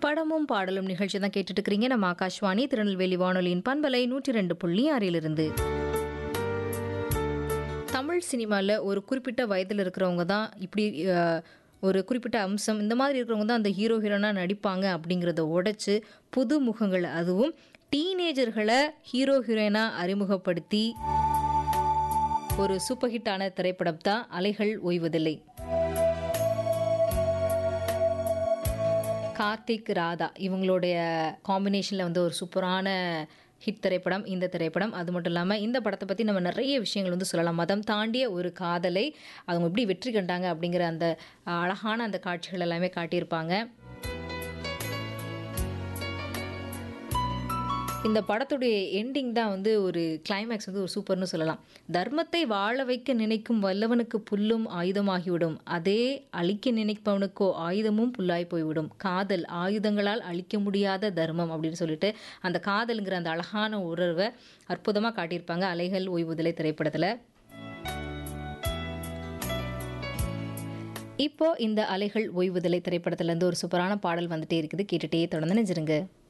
படமும் பாடலும் நிகழ்ச்சி தான் கேட்டுட்டு இருக்கிறீங்க நம்ம ஆகாஷ்வாணி திருநெல்வேலி வானொலியின் பண்பலை நூற்றி ரெண்டு புள்ளி ஆறிலிருந்து தமிழ் சினிமாவில் ஒரு குறிப்பிட்ட வயதில் இருக்கிறவங்க தான் இப்படி அஹ், ஒரு குறிப்பிட்ட அம்சம் இந்த மாதிரி இருக்கிறவங்க தான் அந்த ஹீரோ ஹீரோனாக நடிப்பாங்க அப்படிங்கிறத உடைச்சு புது முகங்கள் அதுவும் டீனேஜர்களை ஹீரோ ஹீரோயினாக அறிமுகப்படுத்தி ஒரு சூப்பர் ஹிட்டான திரைப்படம் தான் அலைகள் ஓய்வதில்லை கார்த்திக் ராதா இவங்களுடைய காம்பினேஷனில் வந்து ஒரு சூப்பரான ஹிட் திரைப்படம் இந்த திரைப்படம் அது மட்டும் இல்லாமல் இந்த படத்தை பற்றி நம்ம நிறைய விஷயங்கள் வந்து சொல்லலாம் மதம் தாண்டிய ஒரு காதலை அவங்க எப்படி வெற்றி கண்டாங்க அப்படிங்கிற அந்த அழகான அந்த காட்சிகள் எல்லாமே காட்டியிருப்பாங்க இந்த படத்துடைய எண்டிங் தான் வந்து ஒரு கிளைமேக்ஸ் வந்து ஒரு சூப்பர்னு சொல்லலாம் தர்மத்தை வாழ வைக்க நினைக்கும் வல்லவனுக்கு புல்லும் ஆயுதமாகிவிடும் அதே அழிக்க நினைப்பவனுக்கோ ஆயுதமும் புல்லாய் போய்விடும் காதல் ஆயுதங்களால் அழிக்க முடியாத தர்மம் அப்படின்னு சொல்லிட்டு அந்த காதலுங்கிற அந்த அழகான உணர்வை அற்புதமாக காட்டியிருப்பாங்க அலைகள் ஓய்வுதலை திரைப்படத்தில் இப்போ இந்த அலைகள் ஓய்வுதலை திரைப்படத்துல இருந்து ஒரு சூப்பரான பாடல் வந்துட்டே இருக்குது கேட்டுட்டே தொடர்ந்து நினைச்சிருங்க